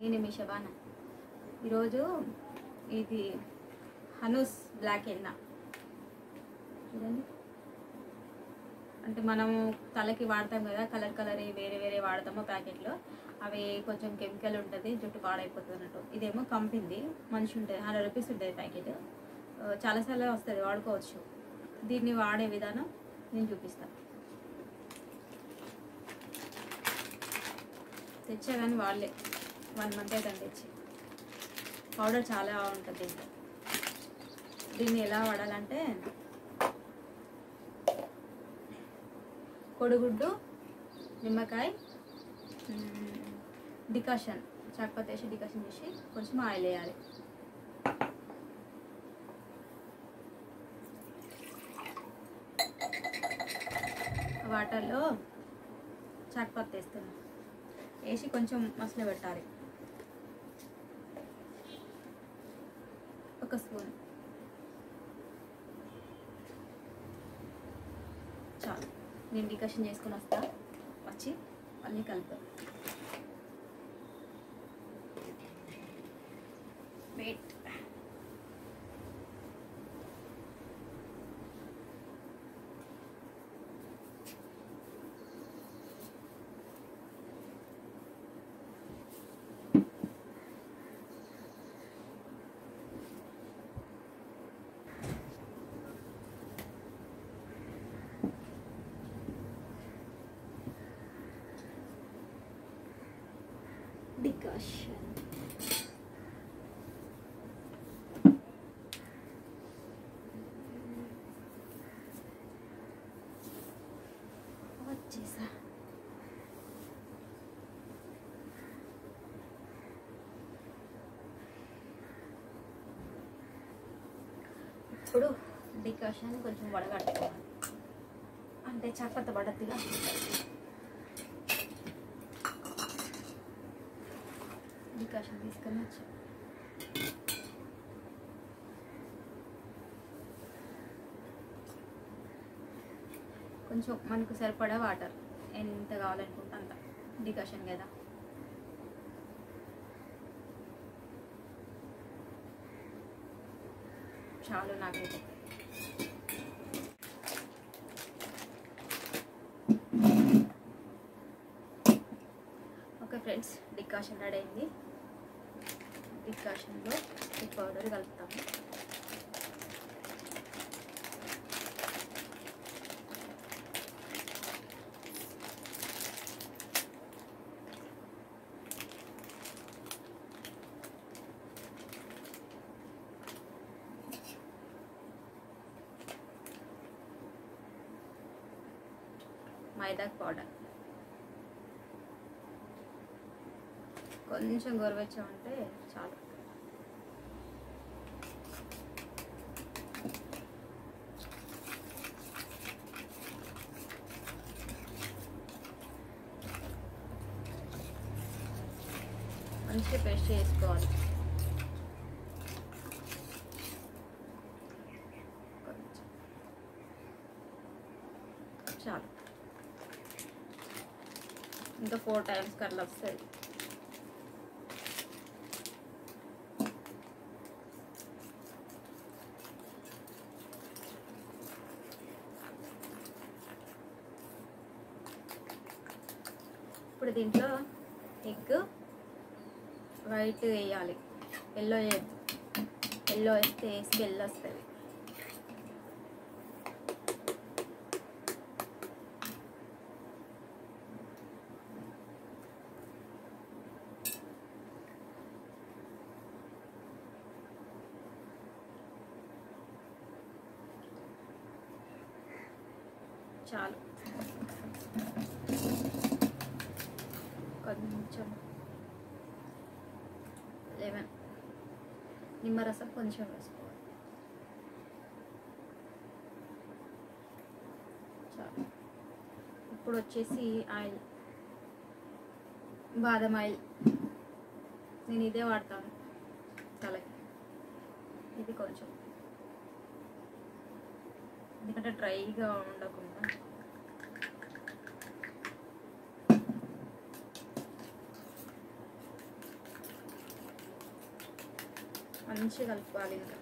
నేను మీ శబాన ఈరోజు ఇది హనూస్ బ్లాక్ ఎన్నా చూడండి అంటే మనము తలకి వాడతాం కదా కలర్ కలర్ వేరే వేరే వాడతాము ప్యాకెట్లో అవి కొంచెం కెమికల్ ఉంటుంది జుట్టు పాడైపోతుంది అన్నట్టు ఇదేమో కంపింది మంచి ఉంటుంది హండ్రెడ్ రూపీస్ ఉంటుంది ప్యాకెట్ ఆ, చాలాసార్లు వస్తుంది వాడుకోవచ్చు దీన్ని వాడే విధానం నేను చూపిస్తాను తెచ్చా కానీ వాళ్ళే వన్ మంత్ అయితే తెచ్చి పౌడర్ చాలా ఉంటుంది దీంట్లో దీన్ని ఎలా వాడాలంటే కొడుగుడ్డు నిమ్మకాయ మ్మ్, డికాషన్ చాక్పత్తి వేసి డికాషన్ చేసి కొంచెం ఆయిల్ వేయాలి వాటర్లో చాక్పత్తి వేస్తున్నాం వేసి కొంచెం మసలు పెట్టాలి ఒక స్పూన్ చాలు నేను డికషన్ చేసుకుని వస్తా వచ్చి మళ్ళీ కలుపుతాం వెయిట్ డికాషన్ వచ్చేసా ఇప్పుడు డికాషన్ కొంచెం వడగట్టుకోవాలి అంటే చక్కత పడద్దుగా డికాషన్ తీసుకొని వచ్చా కొంచెం మనకు సరిపడా వాటర్ ఎంత కావాలనుకుంటే అంత డికాషన్ కదా చాలు నాకైతే ఓకే ఫ్రెండ్స్ డికాషన్ రెడీ అయింది డికాషన్లో ఈ పౌడర్ కలుపుతాము మైదా పౌడర్ కొంచెం గోరువెచ్చ ఉంటే చాలు మంచిగా పేస్ట్ చేసుకోవాలి కొంచెం. చాలు ఇంకా ఫోర్ టైమ్స్ కట్లా వస్తుంది ఇప్పుడు దీంట్లో ఎగ్ వైట్ వేయాలి ఎల్లో వేయద్దు ఎల్లో వేస్తే స్మెల్ వస్తుంది చాలు కొంచెం లెమన్ నిమ్మరసం కొంచెం వేసుకోవాలి చాలు ఇప్పుడు వచ్చేసి ఆయిల్ బాదం ఆయిల్ నేను ఇదే వాడతాను తలకి ఇది కొంచెం ఎందుకంటే డ్రైగా ఉండకుండా మంచిగా కలుపుకోవాలి ఇంకా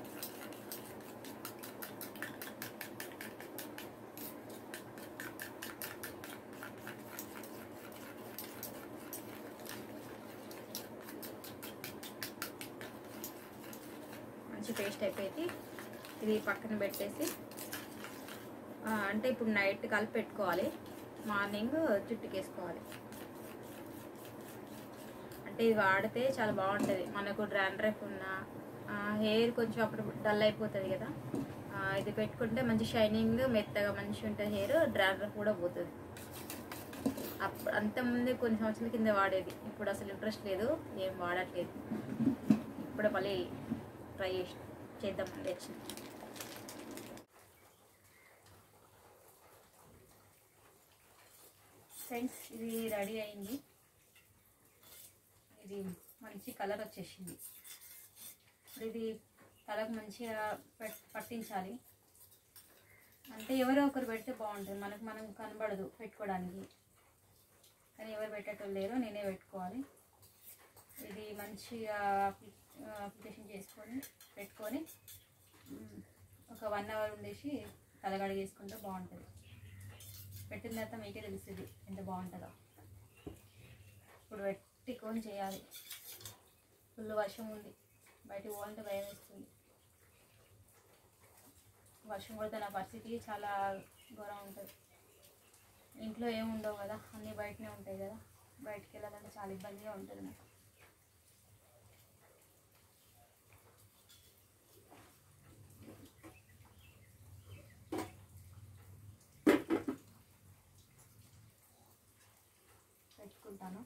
మంచి పేస్ట్ అయిపోయింది ఇది పక్కన పెట్టేసి ఆ, అంటే ఇప్పుడు నైట్ కలిపి పెట్టుకోవాలి మార్నింగ్ జుట్టుకి వేసుకోవాలి అంటే ఇది వాడితే చాలా బాగుంటుంది మనకు డ్రాండ్రఫ్ ఉన్న హెయిర్ కొంచెం అప్పుడు డల్ అయిపోతుంది కదా ఆ, ఇది పెట్టుకుంటే మంచి షైనింగ్ మెత్తగా మంచిగా ఉంటుంది హెయిర్ డ్రాండ్రఫ్ కూడా పోతుంది అప్పుడు అంతకుముందు కొన్ని సంవత్సరాల కింద వాడేది ఇప్పుడు అసలు ఇంట్రెస్ట్ లేదు ఏం వాడట్లేదు ఇప్పుడు మళ్ళీ ట్రై చేసి చేద్దామని తెచ్చింది ఫ్రెండ్స్ ఇది రెడీ అయింది ఇది మంచి కలర్ వచ్చేసింది ఇప్పుడు ఇది తలకు మంచిగా పెట్- పట్టించాలి అంటే ఎవరో ఒకరు పెడితే బాగుంటుంది మనకు మనం కనబడదు పెట్టుకోవడానికి కానీ ఎవరు పెట్టేటోళ్ళు లేరు నేనే పెట్టుకోవాలి ఇది మంచిగా అప్లి- అప్లికేషన్ చేసుకొని పెట్టుకొని మ్, ఒక వన్ అవర్ ఉండేసి తలగడ చేసుకుంటే బాగుంటుంది పెట్టిన తర్వాత మీకే తెలుస్తుంది ఎంత బాగుంటుందో ఇప్పుడు పెట్టుకొని చేయాలి ఫుల్ వర్షం ఉంది బయటకు పోవాలంటే భయం వేస్తుంది వర్షం పడితే నా పరిస్థితి చాలా ఘోరం ఉంటుంది ఇంట్లో ఏమి ఉండవు కదా అన్నీ బయటనే ఉంటాయి కదా బయటికి వెళ్ళాలంటే చాలా ఇబ్బందిగా ఉంటుంది నాకు పెట్టుకుంటాను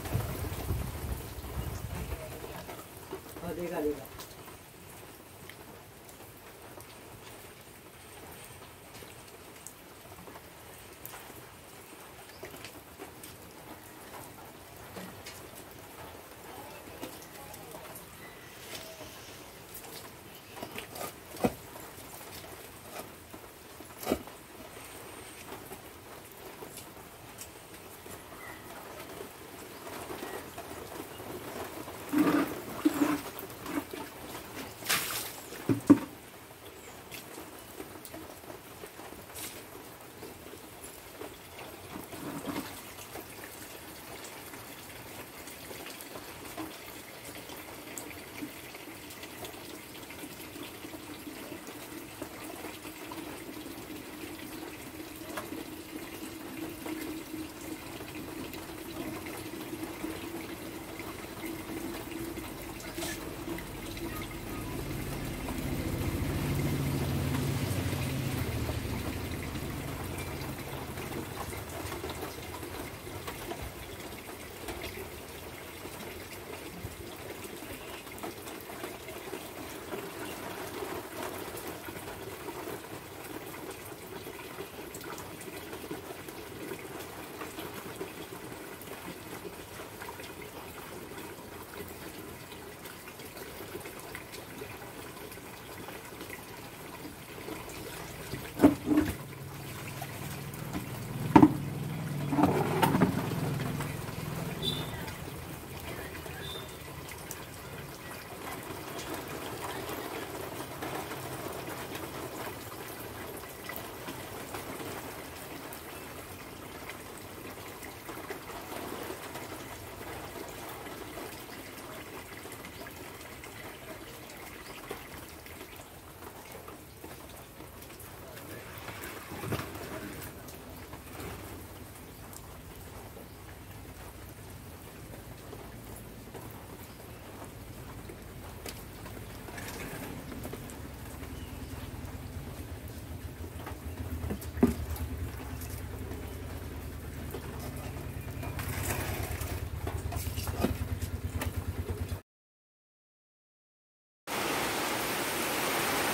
हाँ देखा देखा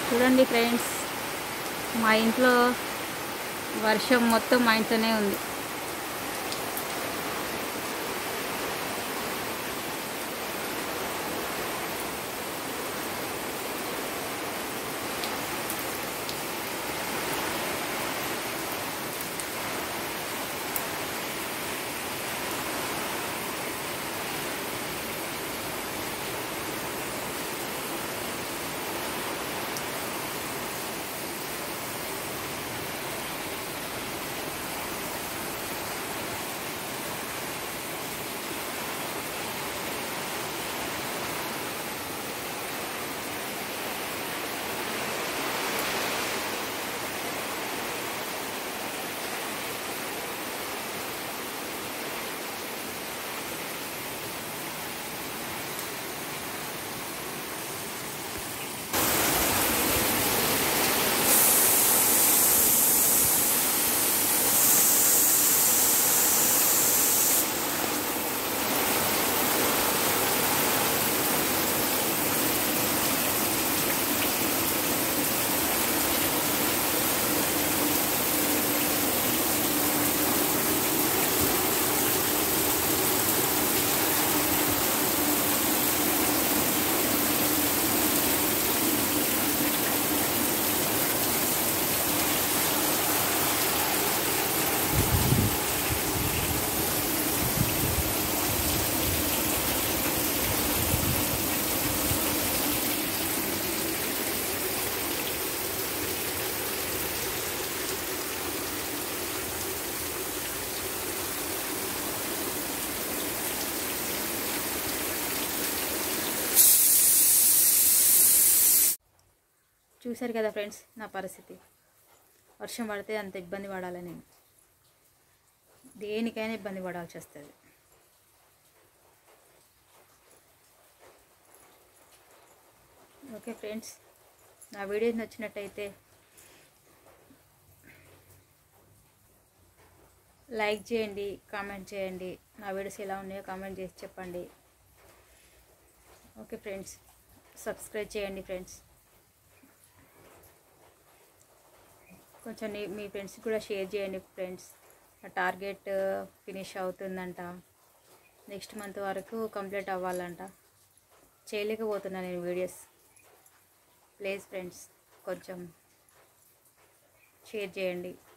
చూడండి ఫ్రెండ్స్ మా ఇంట్లో వర్షం మొత్తం మా ఇంట్లోనే ఉంది చూశారు కదా ఫ్రెండ్స్ నా పరిస్థితి వర్షం పడితే అంత ఇబ్బంది పడాలి నేను దేనికైనా ఇబ్బంది పడాల్సి వస్తుంది ఓకే ఫ్రెండ్స్ నా వీడియో నచ్చినట్టయితే లైక్ చేయండి కామెంట్ చేయండి నా వీడియోస్ ఎలా ఉన్నాయో కామెంట్ చేసి చెప్పండి ఓకే ఫ్రెండ్స్ సబ్స్క్రైబ్ చేయండి ఫ్రెండ్స్ కొంచెం నీ- మీ ఫ్రెండ్స్కి కూడా షేర్ చేయండి ఫ్రెండ్స్ నా టార్గెట్ ఫినిష్ అవుతుందంట నెక్స్ట్ మంత్ వరకు కంప్లీట్ అవ్వాలంట చేయలేకపోతున్నా నేను వీడియోస్ ప్లీజ్ ఫ్రెండ్స్ కొంచెం షేర్ చేయండి